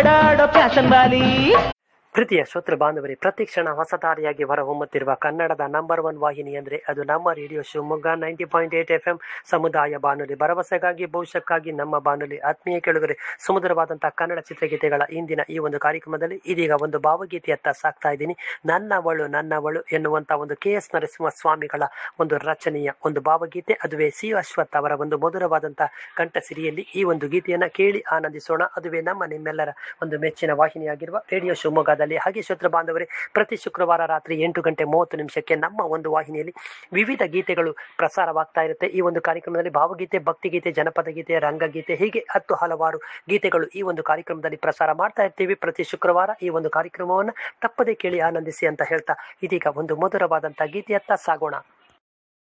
ಓಡಾಡೋ ಫ್ಯಾಷನ್ ವಾಲಿ ಪ್ರೀತಿಯ ಶ್ರೋತೃ ಬಾಂಧವರೇ ಪ್ರತಿ ಕ್ಷಣ ಹೊಸ ದಾರಿಯಾಗಿ ಹೊರಹೊಮ್ಮುತ್ತಿರುವ ಕನ್ನಡದ ನಂಬರ್ ಒನ್ ವಾಹಿನಿ ಅಂದರೆ ಅದು ನಮ್ಮ radio Shivamogga ninety point eight F M ಸಮುದಾಯ ಬಾನುಲಿ ಭರವಸೆಗಾಗಿ ಭವಿಷ್ಯಕ್ಕಾಗಿ ನಮ್ಮ ಬಾನುಲಿ ಆತ್ಮೀಯ ಕೆಳಗರೆ ಸುಮಧುರವಾದಂತಹ ಕನ್ನಡ ಚಿತ್ರಗೀತೆಗಳ ಇಂದಿನ ಈ ಒಂದು ಕಾರ್ಯಕ್ರಮದಲ್ಲಿ ಇದೀಗ ಒಂದು ಭಾವಗೀತೆಯತ್ತ ಸಾಕ್ತಾ ಇದ್ದೀನಿ ನನ್ನವಳು ನನ್ನವಳು ಎನ್ನುವಂತ ಒಂದು ಕೆ ಎಸ್ ನರಸಿಂಹ ಸ್ವಾಮಿಗಳ ಒಂದು ರಚನೆಯ ಒಂದು ಭಾವಗೀತೆ ಅದುವೇ ಸಿ ಅಶ್ವಥ್ ಅವರ ಒಂದು ಮಧುರವಾದಂತಹ ಕಂಠಸಿರಿಯಲ್ಲಿ ಈ ಒಂದು ಗೀತೆಯನ್ನ ಕೇಳಿ ಆನಂದಿಸೋಣ ಅದುವೇ ನಮ್ಮ ನಿಮ್ಮೆಲ್ಲರ ಒಂದು ಮೆಚ್ಚಿನ ವಾಹಿನಿಯಾಗಿರುವ ರೇಡಿಯೋ ಶಿವಮೊಗ್ಗದಲ್ಲಿ ಹಾಗೆ ಶ್ರೋತೃ ಬಾಂಧವರೇ ಪ್ರತಿ ಶುಕ್ರವಾರ ರಾತ್ರಿ ಎಂಟು ಗಂಟೆ ಮೂವತ್ತು ನಿಮಿಷಕ್ಕೆ ನಮ್ಮ ಒಂದು ವಾಹಿನಿಯಲ್ಲಿ ವಿವಿಧ ಗೀತೆಗಳು ಪ್ರಸಾರವಾಗ್ತಾ ಇರುತ್ತೆ ಈ ಒಂದು ಕಾರ್ಯಕ್ರಮದಲ್ಲಿ ಭಾವಗೀತೆ ಭಕ್ತಿಗೀತೆ ಜನಪದ ಗೀತೆ ರಂಗಗೀತೆ ಹೀಗೆ ಹತ್ತು ಹಲವಾರು ಗೀತೆಗಳು ಈ ಒಂದು ಕಾರ್ಯಕ್ರಮದಲ್ಲಿ ಪ್ರಸಾರ ಮಾಡ್ತಾ ಇರ್ತೀವಿ ಪ್ರತಿ ಶುಕ್ರವಾರ ಈ ಒಂದು ಕಾರ್ಯಕ್ರಮವನ್ನು ತಪ್ಪದೇ ಕೇಳಿ ಆನಂದಿಸಿ ಅಂತ ಹೇಳ್ತಾ ಇದೀಗ ಒಂದು ಮಧುರವಾದಂತಹ ಗೀತೆಯತ್ತ ಸಾಗೋಣ